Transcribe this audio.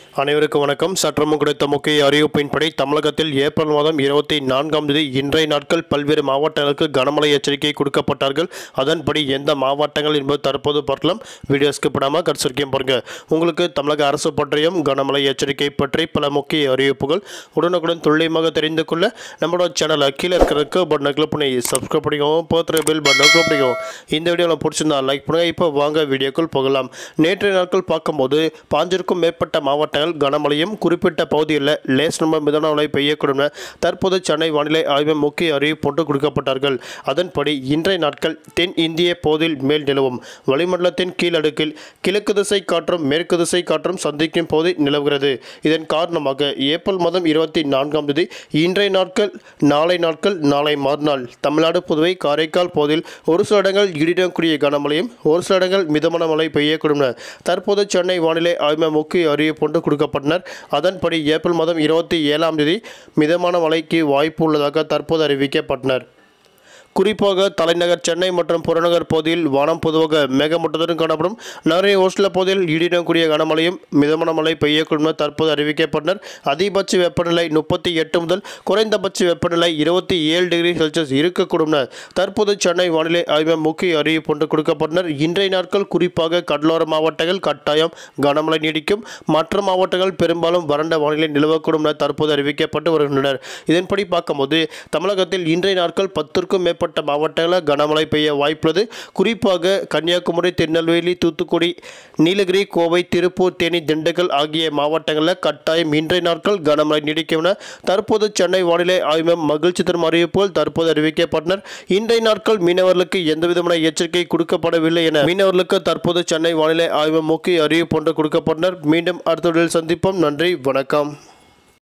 அனைவருக்கும் வணக்கம் சற்றமும் கிடைத்த முக்கிய அறிவிப்பின்படி தமிழகத்தில் ஏப்ரல் மாதம் இருபத்தி நான்காம் தேதி இன்றைய நாட்கள் பல்வேறு மாவட்டங்களுக்கு கனமழை எச்சரிக்கை கொடுக்கப்பட்டார்கள் அதன்படி எந்த மாவட்டங்கள் என்பது தற்போது பார்க்கலாம் வீடியோ ஸ்கிப்படாமல் கடைசிக்கும் பாருங்க உங்களுக்கு தமிழக அரசு பற்றியும் கனமழை எச்சரிக்கை பற்றி பல முக்கிய அறிவிப்புகள் உடனுக்குடன் துல்லியமாக தெரிந்து கொள்ள நம்மளோட சேனலை கீழே இருக்கிறதுக்கு பட்டனை கிளிக் பண்ணி சப்ஸ்கிரைப் பண்ணிக்கோங்க போத்திர பில் பட்டனை கிளிக் பண்ணிக்கோங்க இந்த வீடியோவில் பிடிச்சிருந்தா லைக் பண்ணுங்க இப்போ வாங்க வீடியோக்குள் போகலாம் நேற்றைய நாட்கள் பார்க்கும்போது பாஞ்சிற்கும் மேற்பட்ட மாவட்டங்கள் கனமழையும் குறிப்பிட்ட பகுதியில் லேஸ் நம்பர் மிதமான மழை பெய்யக்கூடும் என தற்போது சென்னை வானிலை ஆய்வு முக்கிய அறிவிப்பு போட்டு கொடுக்கப்பட்டார்கள் அதன்படி இன்றைய நாட்கள் தென் இந்திய பகுதியில் மேல் நிலவும் வளிமண்டலத்தின் கீழடுக்கில் கிழக்கு திசை காற்றும் மேற்கு திசை காற்றும் சந்திக்கும் பகுதி நிலவுகிறது இதன் காரணமாக ஏப்ரல் மாதம் இருபத்தி நான்காம் தேதி இன்றைய நாட்கள் நாளை நாட்கள் நாளை மறுநாள் தமிழ்நாடு புதுவை காரைக்கால் பகுதியில் ஒரு சில இடங்கள் இடிடக்கூடிய கனமழையும் ஒரு சில இடங்கள் மிதமான மழை பெய்யக்கூடும் என தற்போது சென்னை வானிலை ஆய்வு முக்கிய அறிவிப்பு ஒன்று கொடுக்கப்பட்டனர் அதன்படி ஏப்ரல் மாதம் இருபத்தி ஏழாம் தேதி மிதமான மழைக்கு வாய்ப்பு உள்ளதாக தற்போது அறிவிக்கப்பட்டனர் குறிப்பாக தலைநகர் சென்னை மற்றும் புறநகர் பகுதியில் வானம் பொதுவாக மேகமூட்டத்துடன் காணப்படும் நகரின் ஒரு சில பகுதியில் இடிடக்கூடிய கனமழையும் மிதமான மழை பெய்யக்கூடும் என தற்போது அறிவிக்கப்பட்டனர் அதிகபட்ச வெப்பநிலை முப்பத்தி எட்டு முதல் குறைந்தபட்ச வெப்பநிலை இருபத்தி ஏழு டிகிரி செல்சியஸ் இருக்கக்கூடும் என தற்போது சென்னை வானிலை ஆய்வு முக்கிய அறிவிப்பு ஒன்று கொடுக்கப்பட்டனர் இன்றைய நாட்கள் குறிப்பாக கடலோர மாவட்டங்கள் கட்டாயம் கனமழை நீடிக்கும் மற்ற மாவட்டங்கள் பெரும்பாலும் வறண்ட வானிலை நிலவக்கூடும் என தற்போது அறிவிக்கப்பட்டு வருகின்றனர் இதன்படி பார்க்கும்போது தமிழகத்தில் இன்றைய நாட்கள் பத்திற்கும் மேற்பட்ட மாவட்டங்களில் கனமழை பெய்ய வாய்ப்புள்ளது குறிப்பாக கன்னியாகுமரி திருநெல்வேலி தூத்துக்குடி நீலகிரி கோவை திருப்பூர் தேனி திண்டுக்கல் ஆகிய மாவட்டங்களில் கட்டாயம் இன்றைய நாட்கள் கனமழை நீடிக்கும் என தற்போது சென்னை வானிலை ஆய்வு மையம் மகிழ்ச்சி தரும் அறிவிப்புகள் தற்போது அறிவிக்கப்பட்டனர் இன்றைய நாட்கள் மீனவர்களுக்கு எந்தவிதமான எச்சரிக்கை கொடுக்கப்படவில்லை என மீனவர்களுக்கு தற்போது சென்னை வானிலை ஆய்வு முக்கிய அறிவிப்பு ஒன்று கொடுக்கப்பட்டனர் மீண்டும் அடுத்த வீடியோவில் சந்திப்போம் நன்றி வணக்கம்